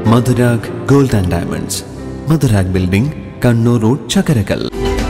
Madhurag gold and diamonds Madhurag building Kannur road Chakkarakkal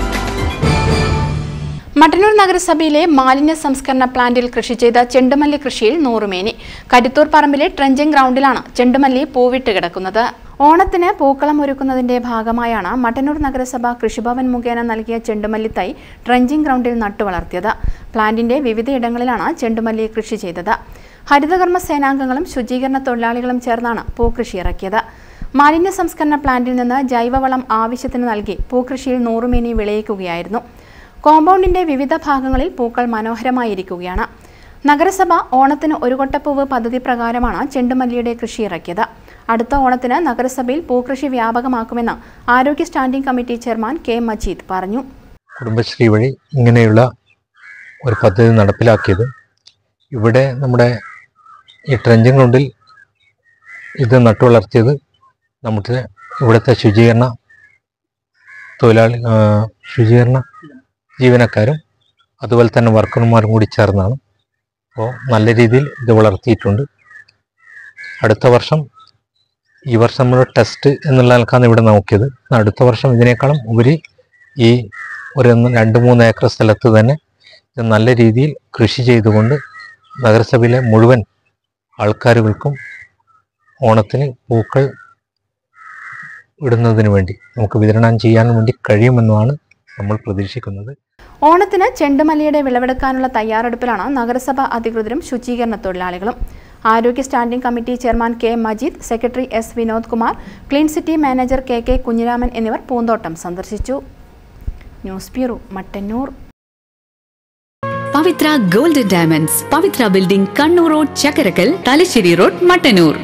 Mattannur നഗരസഭയിലെ മാലിന്യ സംസ്കരണ പ്ലാന്റിൽ കൃഷി ചെയ്ത ചെണ്ടുമല്ലി കൃഷിയിൽ നൂറുമേനി കരുത്തൂർ പറമ്പിലെ ട്രെഞ്ചിങ് ഗ്രൗണ്ടിലാണ് ചെണ്ടുമല്ലി പൂവിട്ട് കിടക്കുന്നത് ഓണത്തിന് പൂക്കളം ഒരുക്കുന്നതിന്റെ ഭാഗമായാണ് മട്ടന്നൂർ നഗരസഭ കൃഷിഭവൻ മുഖേന നൽകിയ ചെണ്ടുമല്ലി തൈ ട്രെഞ്ചിങ് ഗ്രൗണ്ടിൽ നട്ടുവളർത്തിയത് പ്ലാന്റിന്റെ വിവിധയിടങ്ങളിലാണ് ചെണ്ടുമല്ലി കൃഷി ചെയ്തത് ഹരിതകർമ്മ സേനാംഗങ്ങളും ശുചീകരണ തൊഴിലാളികളും ചേർന്നാണ് പൂക്കൃഷി ഇറക്കിയത് മാലിന്യ സംസ്കരണ പ്ലാന്റിൽ നിന്ന് ജൈവവളം ആവശ്യത്തിന് നൽകി പൂക്കൃഷിയിൽ നൂറുമേനി വിളയിക്കുകയായിരുന്നു കോമ്പൗണ്ടിന്റെ വിവിധ ഭാഗങ്ങളിൽ പൂക്കൾ മനോഹരമായിരിക്കുകയാണ് നഗരസഭ ഓണത്തിന് ഒരു കൊട്ടപ്പൂവ് പദ്ധതി പ്രകാരമാണ് ചെണ്ടുമല്ലിയുടെ കൃഷി ഇറക്കിയത് അടുത്ത ഓണത്തിന് നഗരസഭയിൽ പൂക്കൃഷി വ്യാപകമാക്കുമെന്ന് ആരോഗ്യ standing committee chairman K Majeed പറഞ്ഞു കുടുംബശ്രീ വഴി ഇങ്ങനെയുള്ള ഒരു പദ്ധതി നടപ്പിലാക്കിയത് ഇവിടെ നമ്മുടെ ഈ ട്രെഞ്ചിങ് ഗ്രൗണ്ടിൽ ഇത് നട്ടുവളർത്തിയത് നമ്മുടെ ഇവിടുത്തെ ശുചീകരണ തൊഴിലാളി ആ, ശുചീകരണ ജീവനക്കാരും അതുപോലെ തന്നെ വർക്കർമാരും കൂടി ചേർന്നാണ് അപ്പോൾ നല്ല രീതിയിൽ ഇത് വളർത്തിയിട്ടുണ്ട് അടുത്ത വർഷം ഈ വർഷം നമ്മൾ ടെസ്റ്റ് എന്നുള്ള നിലക്കാണ് ഇവിടെ നോക്കിയത് അടുത്ത വർഷം ഇതിനേക്കാളും ഉപരി ഈ ഒരു ഒന്ന് രണ്ട് മൂന്ന് ഏക്കർ സ്ഥലത്ത് തന്നെ ഇത് നല്ല രീതിയിൽ കൃഷി ചെയ്തുകൊണ്ട് നഗരസഭയിലെ മുഴുവൻ ആൾക്കാരുകൾക്കും ഓണത്തിന് പൂക്കൾ ഇടുന്നതിന് വേണ്ടി നമുക്ക് വിതരണം ചെയ്യാൻ വേണ്ടി കഴിയുമെന്നാണ് നമ്മൾ പ്രതീക്ഷിക്കുന്നത് ഓണത്തിന് ചെണ്ടുമല്ലിയുടെ വിളവെടുക്കാനുള്ള തയ്യാറെടുപ്പിലാണ് നഗരസഭ അധികൃതരും ശുചീകരണ തൊഴിലാളികളും ആരോഗ്യ standing committee chairman K Majeed secretary S Vinod Kumar clean city manager K K Kunhiraman എന്നിവർ പൂന്തോട്ടം സന്ദർശിച്ചു news bureau Mattannur Pavithra golden diamonds Pavithra building Kannur road Chakkarakkal Thalassery road Mattannur